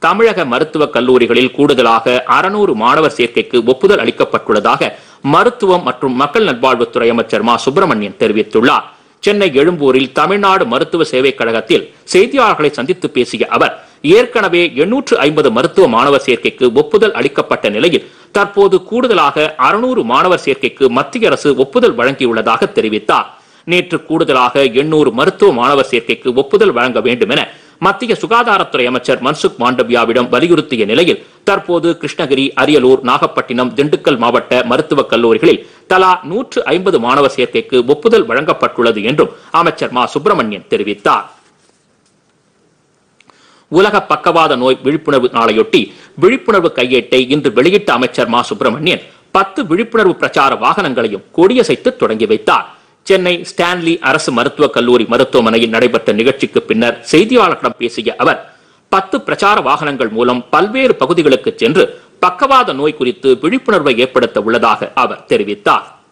தமிழக மருத்துவக் கல்லூரிகளில் கூடுதலாக அறுநூறு மாணவர் சேர்க்கைக்கு ஒப்புதல் அளிக்கப்பட்டுள்ளதாக மருத்துவம் மற்றும் மக்கள் நல்வாழ்வுத்துறை அமைச்சர் மா சுப்பிரமணியன் தெரிவித்துள்ளார் சென்னை எழும்பூரில் தமிழ்நாடு மருத்துவ சேவைக் கழகத்தில் செய்தியாளர்களை சந்தித்து பேசிய அவர் ஏற்கனவே எண்ணூற்று ஐம்பது மருத்துவ மாணவர் சேர்க்கைக்கு ஒப்புதல் அளிக்கப்பட்ட நிலையில் தற்போது கூடுதலாக அறுநூறு மாணவர் சேர்க்கைக்கு மத்திய அரசு ஒப்புதல் வழங்கியுள்ளதாக தெரிவித்தார் நேற்று கூடுதலாக எண்ணூறு மருத்துவ மாணவர் சேர்க்கைக்கு ஒப்புதல் வழங்க வேண்டும் என மத்திய சுகாதாரத்துறை அமைச்சர் மன்சுக் மாண்டவியாவிடம் வலியுறுத்திய நிலையில் தற்போது கிருஷ்ணகிரி அரியலூர் நாகப்பட்டினம் திண்டுக்கல் மாவட்ட மருத்துவக் கல்லூரிகளில் தலா நூற்று ஐம்பது மாணவர் சேர்க்கைக்கு ஒப்புதல் வழங்கப்பட்டுள்ளது என்றும் அமைச்சர் மா சுப்பிரமணியன் தெரிவித்தார் உலக பக்கவாத நோய் விழிப்புணர்வு நாளையொட்டி விழிப்புணர்வு கையேட்டை இன்று வெளியிட்ட அமைச்சர் மா சுப்பிரமணியன் பத்து விழிப்புணர்வு பிரச்சார வாகனங்களையும் கொடியசைத்து தொடங்கி வைத்தார் சென்னை ஸ்டான்லி அரசு மருத்துவக் கல்லூரி மருத்துவமனையில் நடைபெற்ற நிகழ்ச்சிக்கு பின்னர் செய்தியாளர்களிடம் பேசிய அவர் பத்து பிரச்சார வாகனங்கள் மூலம் பல்வேறு பகுதிகளுக்கு சென்று பக்கவாத நோய் குறித்து விழிப்புணர்வை ஏற்படுத்த உள்ளதாக அவர் தெரிவித்தார்